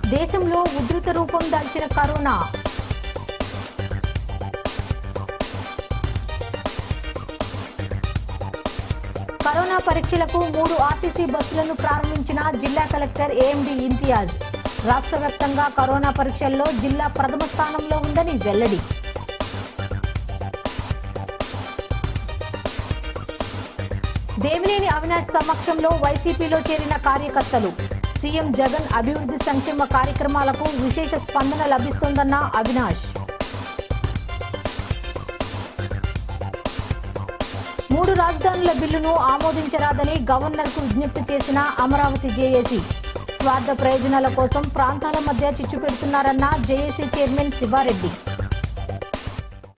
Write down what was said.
దేశంలో ఉధృత రూపం దాల్చిన కరోనా కరోనా పరీక్షలకు మూడు ఆర్టీసీ బస్సులను ప్రారంభించిన జిల్లా కలెక్టర్ ఏఎండి ఇంతియాజ్ రాష్ట్ర వ్యాప్తంగా కరోనా పరీక్షల్లో జిల్లా ప్రథమ స్థానంలో ఉందని వెల్లడి దేవినేని అవినాష్ సమక్షంలో వైసీపీలో చేరిన కార్యకర్తలు సీఎం జగన్ అభివృద్ధి సంక్షేమ కార్యక్రమాలకు విశేష స్పందన లభిస్తోందన్న అవినాష్ మూడు రాజధానుల బిల్లును ఆమోదించరాదని గవర్నర్కు విజ్ఞప్తి చేసిన అమరావతి జేఏసీ స్వార్థ ప్రయోజనాల కోసం ప్రాంతాల మధ్య చిచ్చు పెడుతున్నారన్న జేఏసీ చైర్మన్ శివారెడ్డి